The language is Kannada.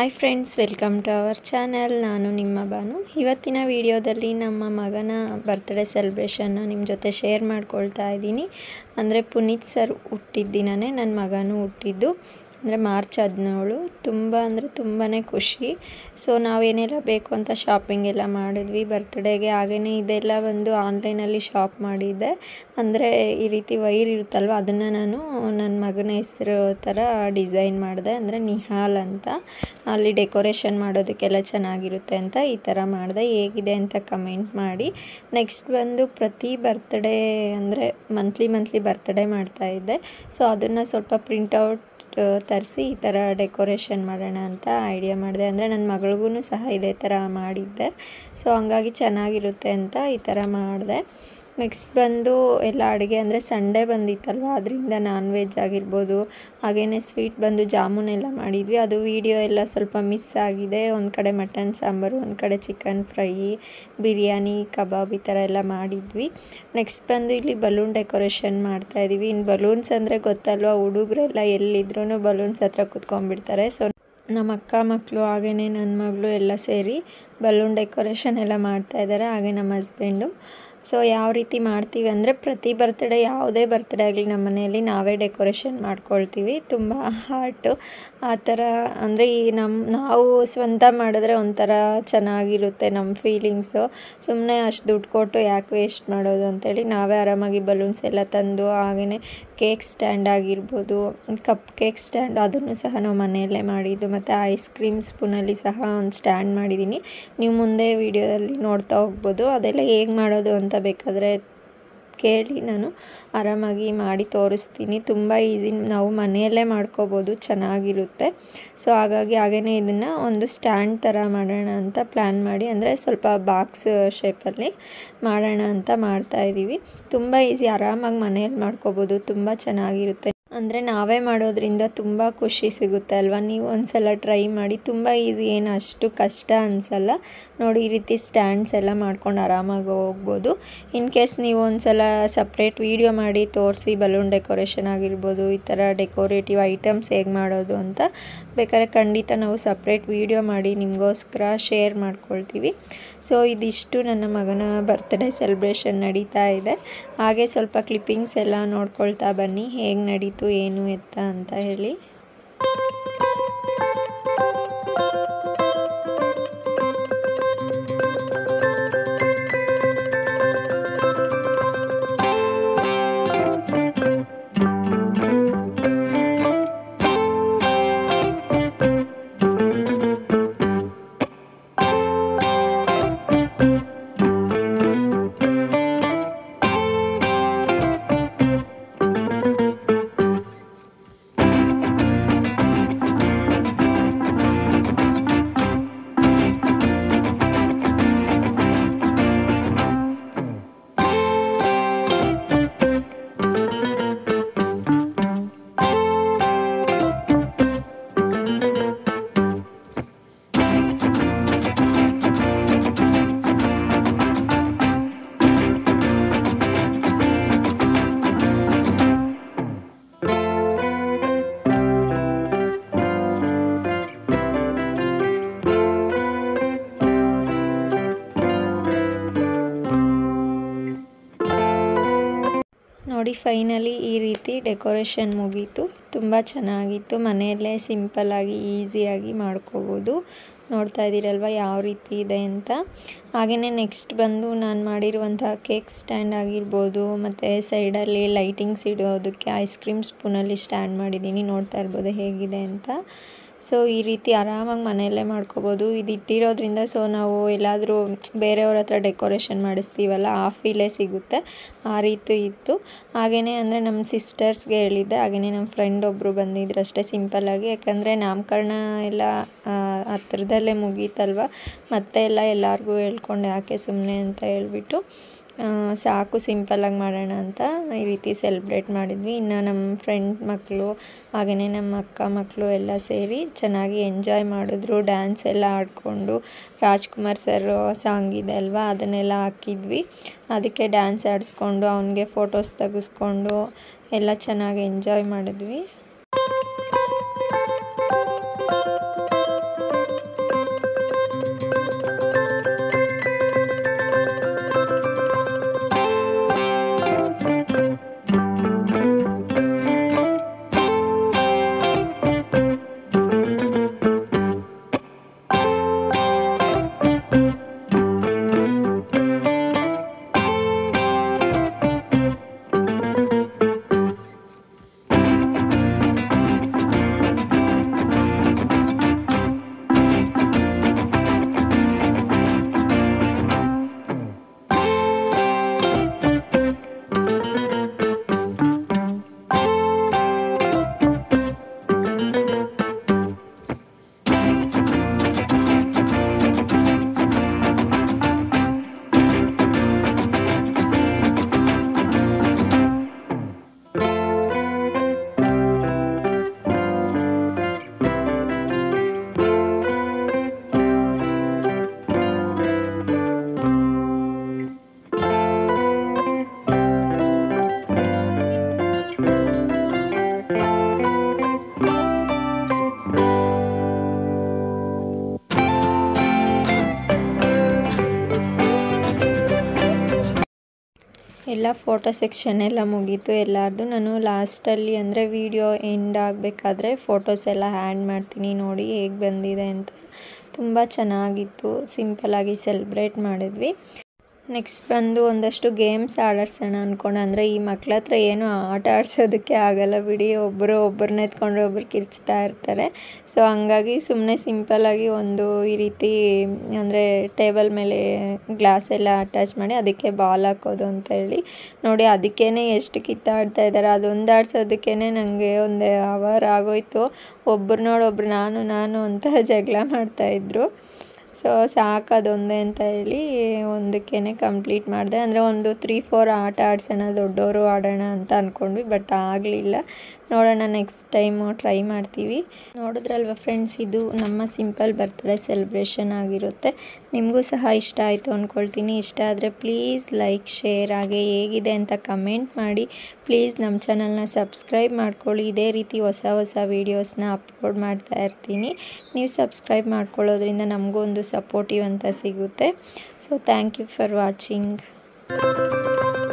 hi friends welcome to our channel ನಾನು ನಿಮ್ಮ ಬಾನು ಇವತ್ತಿನ ವಿಡಿಯೋದಲ್ಲಿ ನಮ್ಮ ಮಗನ ಬರ್ತ್ಡೇ ಸೆಲೆಬ್ರೇಷನ್ನ ನಿಮ್ಮ ಜೊತೆ ಶೇರ್ ಮಾಡ್ಕೊಳ್ತಾ ಇದ್ದೀನಿ ಅಂದರೆ ಪುನೀತ್ ಸರ್ ಹುಟ್ಟಿದ ದಿನವೇ ನನ್ನ ಮಗನೂ ಹುಟ್ಟಿದ್ದು ಅಂದರೆ ಮಾರ್ಚ್ ಹದಿನೇಳು ತುಂಬ ಅಂದರೆ ತುಂಬಾ ಖುಷಿ ಸೊ ನಾವೇನೆಲ್ಲ ಬೇಕು ಅಂತ ಶಾಪಿಂಗ್ ಎಲ್ಲ ಮಾಡಿದ್ವಿ ಬರ್ತ್ಡೇಗೆ ಹಾಗೆಯೇ ಇದೆಲ್ಲ ಒಂದು ಆನ್ಲೈನಲ್ಲಿ ಶಾಪ್ ಮಾಡಿದ್ದೆ ಅಂದರೆ ಈ ರೀತಿ ವೈರ್ ಇರುತ್ತಲ್ವ ಅದನ್ನು ನಾನು ನನ್ನ ಮಗನ ಹೆಸರು ಥರ ಡಿಸೈನ್ ಮಾಡಿದೆ ಅಂದರೆ ನಿಹಾಲ್ ಅಂತ ಅಲ್ಲಿ ಡೆಕೋರೇಷನ್ ಮಾಡೋದಕ್ಕೆಲ್ಲ ಚೆನ್ನಾಗಿರುತ್ತೆ ಅಂತ ಈ ಥರ ಮಾಡಿದೆ ಹೇಗಿದೆ ಅಂತ ಕಮೆಂಟ್ ಮಾಡಿ ನೆಕ್ಸ್ಟ್ ಬಂದು ಪ್ರತಿ ಬರ್ತ್ಡೇ ಅಂದರೆ ಮಂತ್ಲಿ ಮಂತ್ಲಿ ಬರ್ತ್ಡೇ ಮಾಡ್ತಾಯಿದ್ದೆ ಸೊ ಅದನ್ನು ಸ್ವಲ್ಪ ಪ್ರಿಂಟೌಟ್ ತರಿಸಿ ಈ ಥರ ಡೆಕೋರೇಷನ್ ಮಾಡೋಣ ಅಂತ ಐಡಿಯಾ ಮಾಡಿದೆ ಅಂದರೆ ನನ್ನ ಮಗಳಿಗೂ ಸಹ ಇದೇ ಥರ ಮಾಡಿದ್ದೆ ಸೊ ಹಂಗಾಗಿ ಚೆನ್ನಾಗಿರುತ್ತೆ ಅಂತ ಈ ಥರ ಮಾಡಿದೆ ನೆಕ್ಸ್ಟ್ ಬಂದು ಎಲ್ಲ ಅಡುಗೆ ಅಂದರೆ ಸಂಡೇ ಬಂದಿತ್ತಲ್ವ ಅದರಿಂದ ನಾನ್ ವೆಜ್ ಆಗಿರ್ಬೋದು ಹಾಗೆಯೇ ಸ್ವೀಟ್ ಬಂದು ಜಾಮೂನ್ ಎಲ್ಲ ಮಾಡಿದ್ವಿ ಅದು ವೀಡಿಯೋ ಎಲ್ಲ ಸ್ವಲ್ಪ ಮಿಸ್ ಆಗಿದೆ ಒಂದು ಕಡೆ ಮಟನ್ ಸಾಂಬಾರು ಒಂದು ಕಡೆ ಚಿಕನ್ ಫ್ರೈ ಬಿರಿಯಾನಿ ಕಬಾಬ್ ಈ ಥರ ಎಲ್ಲ ಮಾಡಿದ್ವಿ ನೆಕ್ಸ್ಟ್ ಬಂದು ಇಲ್ಲಿ ಬಲೂನ್ ಡೆಕೋರೇಷನ್ ಮಾಡ್ತಾಯಿದ್ದೀವಿ ಇನ್ನು ಬಲೂನ್ಸ್ ಅಂದರೆ ಗೊತ್ತಲ್ವ ಹುಡುಗರೆಲ್ಲ ಎಲ್ಲಿದ್ರೂ ಬಲೂನ್ಸ್ ಹತ್ರ ಕುತ್ಕೊಂಡ್ಬಿಡ್ತಾರೆ ಸೊ ನಮ್ಮ ಅಕ್ಕ ಮಕ್ಕಳು ಹಾಗೆಯೇ ನನ್ನ ಮಗಳು ಎಲ್ಲ ಸೇರಿ ಬಲೂನ್ ಡೆಕೋರೇಷನ್ ಎಲ್ಲ ಮಾಡ್ತಾಯಿದ್ದಾರೆ ಹಾಗೆ ನಮ್ಮ ಹಸ್ಬೆಂಡು ಸೊ ಯಾವ ರೀತಿ ಮಾಡ್ತೀವಿ ಅಂದರೆ ಪ್ರತಿ ಬರ್ತ್ಡೇ ಯಾವುದೇ ಬರ್ತ್ಡೇ ಆಗಲಿ ನಮ್ಮ ಮನೆಯಲ್ಲಿ ನಾವೇ ಡೆಕೋರೇಷನ್ ಮಾಡ್ಕೊಳ್ತೀವಿ ತುಂಬ ಹಾರ್ಟು ಆ ಥರ ಅಂದರೆ ಈ ನಮ್ಮ ನಾವು ಸ್ವಂತ ಮಾಡಿದ್ರೆ ಒಂಥರ ಚೆನ್ನಾಗಿರುತ್ತೆ ನಮ್ಮ ಫೀಲಿಂಗ್ಸು ಸುಮ್ಮನೆ ಅಷ್ಟು ದುಡ್ಡು ಕೊಟ್ಟು ಯಾಕೆ ವೇಸ್ಟ್ ಮಾಡೋದು ಅಂತೇಳಿ ನಾವೇ ಆರಾಮಾಗಿ ಬಲೂನ್ಸ್ ಎಲ್ಲ ತಂದು ಹಾಗೆಯೇ ಕೇಕ್ ಸ್ಟ್ಯಾಂಡ್ ಆಗಿರ್ಬೋದು ಕಪ್ ಕೇಕ್ ಸ್ಟ್ಯಾಂಡ್ ಅದನ್ನು ಸಹ ನಾವು ಮನೆಯಲ್ಲೇ ಮಾಡಿದ್ದು ಮತ್ತು ಐಸ್ ಕ್ರೀಮ್ ಸ್ಪೂನಲ್ಲಿ ಸಹ ಒಂದು ಸ್ಟ್ಯಾಂಡ್ ಮಾಡಿದ್ದೀನಿ ನೀವು ಮುಂದೆ ವೀಡಿಯೋದಲ್ಲಿ ನೋಡ್ತಾ ಹೋಗ್ಬೋದು ಅದೆಲ್ಲ ಹೇಗೆ ಮಾಡೋದು ಅಂತ ಬೇಕಾದರೆ ಕೇಳಿ ನಾನು ಆರಾಮಾಗಿ ಮಾಡಿ ತೋರಿಸ್ತೀನಿ ತುಂಬ ಈಸಿ ನಾವು ಮನೆಯಲ್ಲೇ ಮಾಡ್ಕೋಬೋದು ಚೆನ್ನಾಗಿರುತ್ತೆ ಸೊ ಹಾಗಾಗಿ ಹಾಗೆಯೇ ಇದನ್ನು ಒಂದು ಸ್ಟ್ಯಾಂಡ್ ಥರ ಮಾಡೋಣ ಅಂತ ಪ್ಲ್ಯಾನ್ ಮಾಡಿ ಅಂದರೆ ಸ್ವಲ್ಪ ಬಾಕ್ಸ್ ಶೇಪಲ್ಲಿ ಮಾಡೋಣ ಅಂತ ಮಾಡ್ತಾಯಿದ್ದೀವಿ ತುಂಬ ಈಸಿ ಆರಾಮಾಗಿ ಮನೆಯಲ್ಲಿ ಮಾಡ್ಕೋಬೋದು ತುಂಬ ಚೆನ್ನಾಗಿರುತ್ತೆ ಅಂದರೆ ನಾವೇ ಮಾಡೋದ್ರಿಂದ ತುಂಬ ಖುಷಿ ಸಿಗುತ್ತೆ ಅಲ್ವಾ ನೀವು ಒಂದ್ಸಲ ಟ್ರೈ ಮಾಡಿ ತುಂಬ ಈಸಿ ಏನು ಅಷ್ಟು ಕಷ್ಟ ಅನಿಸಲ್ಲ ನೋಡಿ ಈ ರೀತಿ ಸ್ಟ್ಯಾಂಡ್ಸ್ ಎಲ್ಲ ಮಾಡ್ಕೊಂಡು ಆರಾಮಾಗಿ ಹೋಗ್ಬೋದು ಇನ್ ಕೇಸ್ ನೀವು ಒಂದ್ಸಲ ಸಪ್ರೇಟ್ ವೀಡಿಯೋ ಮಾಡಿ ತೋರಿಸಿ ಬಲೂನ್ ಡೆಕೋರೇಷನ್ ಆಗಿರ್ಬೋದು ಈ ಥರ ಡೆಕೋರೇಟಿವ್ ಐಟಮ್ಸ್ ಹೇಗೆ ಮಾಡೋದು ಅಂತ ಬೇಕಾದ್ರೆ ಖಂಡಿತ ನಾವು ಸಪ್ರೇಟ್ ವೀಡಿಯೋ ಮಾಡಿ ನಿಮಗೋಸ್ಕರ ಶೇರ್ ಮಾಡ್ಕೊಳ್ತೀವಿ ಸೊ ಇದಿಷ್ಟು ನನ್ನ ಮಗನ ಬರ್ತ್ಡೇ ಸೆಲೆಬ್ರೇಷನ್ ನಡೀತಾ ಇದೆ ಹಾಗೆ ಸ್ವಲ್ಪ ಕ್ಲಿಪ್ಪಿಂಗ್ಸ್ ಎಲ್ಲ ನೋಡ್ಕೊಳ್ತಾ ಬನ್ನಿ ಹೇಗೆ ನಡೀತು ಏನು ಎತ್ತ ಅಂತ ಹೇಳಿ ನೋಡಿ ಫೈನಲಿ ಈ ರೀತಿ ಡೆಕೋರೇಷನ್ ಮುಗೀತು ತುಂಬ ಚೆನ್ನಾಗಿತ್ತು ಮನೆಯಲ್ಲೇ ಸಿಂಪಲ್ಲಾಗಿ ಈಸಿಯಾಗಿ ಮಾಡ್ಕೋಬೋದು ನೋಡ್ತಾ ಇದ್ದೀರಲ್ವ ಯಾವ ರೀತಿ ಇದೆ ಅಂತ ಹಾಗೆಯೇ ನೆಕ್ಸ್ಟ್ ಬಂದು ನಾನು ಮಾಡಿರುವಂಥ ಕೇಕ್ ಸ್ಟ್ಯಾಂಡ್ ಆಗಿರ್ಬೋದು ಮತ್ತು ಸೈಡಲ್ಲಿ ಲೈಟಿಂಗ್ಸ್ ಇಡೋದಕ್ಕೆ ಐಸ್ ಕ್ರೀಮ್ ಸ್ಪೂನಲ್ಲಿ ಸ್ಟ್ಯಾಂಡ್ ಮಾಡಿದ್ದೀನಿ ನೋಡ್ತಾ ಇರ್ಬೋದು ಹೇಗಿದೆ ಅಂತ ಸೊ ಈ ರೀತಿ ಆರಾಮಾಗಿ ಮನೆಯಲ್ಲೇ ಮಾಡ್ಕೋಬೋದು ಇದು ಇಟ್ಟಿರೋದ್ರಿಂದ ಸೊ ನಾವು ಎಲ್ಲಾದರೂ ಬೇರೆಯವ್ರ ಹತ್ರ ಡೆಕೋರೇಷನ್ ಮಾಡಿಸ್ತೀವಲ್ಲ ಆ ಫೀಲೇ ಸಿಗುತ್ತೆ ಆ ರೀತಿ ಇತ್ತು ಹಾಗೆಯೇ ಅಂದರೆ ನಮ್ಮ ಸಿಸ್ಟರ್ಸ್ಗೆ ಹೇಳಿದ್ದೆ ಹಾಗೆಯೇ ನಮ್ಮ ಫ್ರೆಂಡ್ ಒಬ್ಬರು ಬಂದಿದ್ರು ಅಷ್ಟೇ ಸಿಂಪಲ್ಲಾಗಿ ಯಾಕಂದರೆ ನಾಮಕರಣ ಎಲ್ಲ ಹತ್ರದಲ್ಲೇ ಮುಗೀತಲ್ವ ಮತ್ತೆ ಎಲ್ಲ ಎಲ್ಲರಿಗೂ ಹೇಳ್ಕೊಂಡು ಯಾಕೆ ಸುಮ್ಮನೆ ಅಂತ ಹೇಳ್ಬಿಟ್ಟು ಸಾಕು ಸಿಂಪಲ್ಲಾಗಿ ಮಾಡೋಣ ಅಂತ ಈ ರೀತಿ ಸೆಲೆಬ್ರೇಟ್ ಮಾಡಿದ್ವಿ ಇನ್ನು ನಮ್ಮ ಫ್ರೆಂಡ್ ಮಕ್ಕಳು ಹಾಗೆಯೇ ನಮ್ಮ ಅಕ್ಕ ಮಕ್ಕಳು ಎಲ್ಲ ಸೇರಿ ಚೆನ್ನಾಗಿ ಎಂಜಾಯ್ ಮಾಡಿದ್ರು ಡ್ಯಾನ್ಸ್ ಎಲ್ಲ ಆಡಿಕೊಂಡು ರಾಜ್ಕುಮಾರ್ ಸರ್ ಸಾಂಗ್ ಇದೆ ಅಲ್ವಾ ಅದನ್ನೆಲ್ಲ ಹಾಕಿದ್ವಿ ಅದಕ್ಕೆ ಡ್ಯಾನ್ಸ್ ಆಡಿಸ್ಕೊಂಡು ಅವನಿಗೆ ಫೋಟೋಸ್ ತೆಗೆಸ್ಕೊಂಡು ಎಲ್ಲ ಚೆನ್ನಾಗಿ ಎಂಜಾಯ್ ಮಾಡಿದ್ವಿ ಎಲ್ಲ ಫೋಟೋ ಸೆಕ್ಷನ್ ಎಲ್ಲ ಮುಗೀತು ಎಲ್ಲರದು ನಾನು ಲಾಸ್ಟಲ್ಲಿ ಅಂದರೆ ವಿಡಿಯೋ ಎಂಡ್ ಆಗಬೇಕಾದ್ರೆ ಫೋಟೋಸ್ ಎಲ್ಲ ಆ್ಯಡ್ ಮಾಡ್ತೀನಿ ನೋಡಿ ಹೇಗೆ ಬಂದಿದೆ ಅಂತ ತುಂಬ ಚೆನ್ನಾಗಿತ್ತು ಸಿಂಪಲಾಗಿ ಸೆಲೆಬ್ರೇಟ್ ಮಾಡಿದ್ವಿ ನೆಕ್ಸ್ಟ್ ಬಂದು ಒಂದಷ್ಟು ಗೇಮ್ಸ್ ಆಡಾಡ್ಸೋಣ ಅಂದ್ಕೊಂಡು ಅಂದರೆ ಈ ಮಕ್ಳ ಹತ್ರ ಏನು ಆಟ ಆಡ್ಸೋದಕ್ಕೆ ಆಗಲ್ಲ ಬಿಡಿ ಒಬ್ಬರು ಒಬ್ಬರನ್ನ ಎತ್ಕೊಂಡ್ರೆ ಒಬ್ರು ಕಿರ್ಚ್ತಾ ಇರ್ತಾರೆ ಸೊ ಹಂಗಾಗಿ ಸುಮ್ಮನೆ ಸಿಂಪಲ್ಲಾಗಿ ಒಂದು ಈ ರೀತಿ ಅಂದರೆ ಟೇಬಲ್ ಮೇಲೆ ಗ್ಲಾಸ್ ಎಲ್ಲ ಅಟ್ಯಾಚ್ ಮಾಡಿ ಅದಕ್ಕೆ ಬಾಲ್ ಹಾಕೋದು ಅಂತ ಹೇಳಿ ನೋಡಿ ಅದಕ್ಕೇ ಎಷ್ಟು ಕಿತ್ತಾಡ್ತಾ ಇದ್ದಾರೆ ಅದೊಂದು ಆಡ್ಸೋದಕ್ಕೇ ನನಗೆ ಒಂದು ಅವರ್ ಆಗೋಯ್ತು ಒಬ್ರು ನೋಡೊಬ್ರು ನಾನು ನಾನು ಅಂತ ಜಗಳ ಮಾಡ್ತಾಯಿದ್ರು ಸೊ ಸಾಕು ಅದೊಂದೇ ಅಂತ ಹೇಳಿ ಒಂದಕ್ಕೇ ಕಂಪ್ಲೀಟ್ ಮಾಡಿದೆ ಅಂದರೆ ಒಂದು ತ್ರೀ ಫೋರ್ ಆಟ ಆಡ್ಸೋಣ ದೊಡ್ಡವರು ಆಡೋಣ ಅಂತ ಅಂದ್ಕೊಂಡ್ವಿ ಬಟ್ ಆಗಲಿಲ್ಲ ನೋಡೋಣ ನೆಕ್ಸ್ಟ್ ಟೈಮು ಟ್ರೈ ಮಾಡ್ತೀವಿ ನೋಡಿದ್ರಲ್ವ ಫ್ರೆಂಡ್ಸ್ ಇದು ನಮ್ಮ ಸಿಂಪಲ್ ಬರ್ತ್ಡೇ ಸೆಲೆಬ್ರೇಷನ್ ಆಗಿರುತ್ತೆ ನಿಮಗೂ ಸಹ ಇಷ್ಟ ಆಯಿತು ಅಂದ್ಕೊಳ್ತೀನಿ ಇಷ್ಟ ಆದರೆ ಪ್ಲೀಸ್ ಲೈಕ್ ಶೇರ್ ಹಾಗೆ ಹೇಗಿದೆ ಅಂತ ಕಮೆಂಟ್ ಮಾಡಿ ಪ್ಲೀಸ್ ನಮ್ಮ ಚಾನಲ್ನ ಸಬ್ಸ್ಕ್ರೈಬ್ ಮಾಡ್ಕೊಳ್ಳಿ ಇದೇ ರೀತಿ ಹೊಸ ಹೊಸ ವೀಡಿಯೋಸ್ನ ಅಪ್ಲೋಡ್ ಮಾಡ್ತಾ ಇರ್ತೀನಿ ನೀವು ಸಬ್ಸ್ಕ್ರೈಬ್ ಮಾಡ್ಕೊಳ್ಳೋದ್ರಿಂದ ನಮಗೂ ಒಂದು ಸಪೋರ್ಟಿವ್ ಅಂತ ಸಿಗುತ್ತೆ so thank you for watching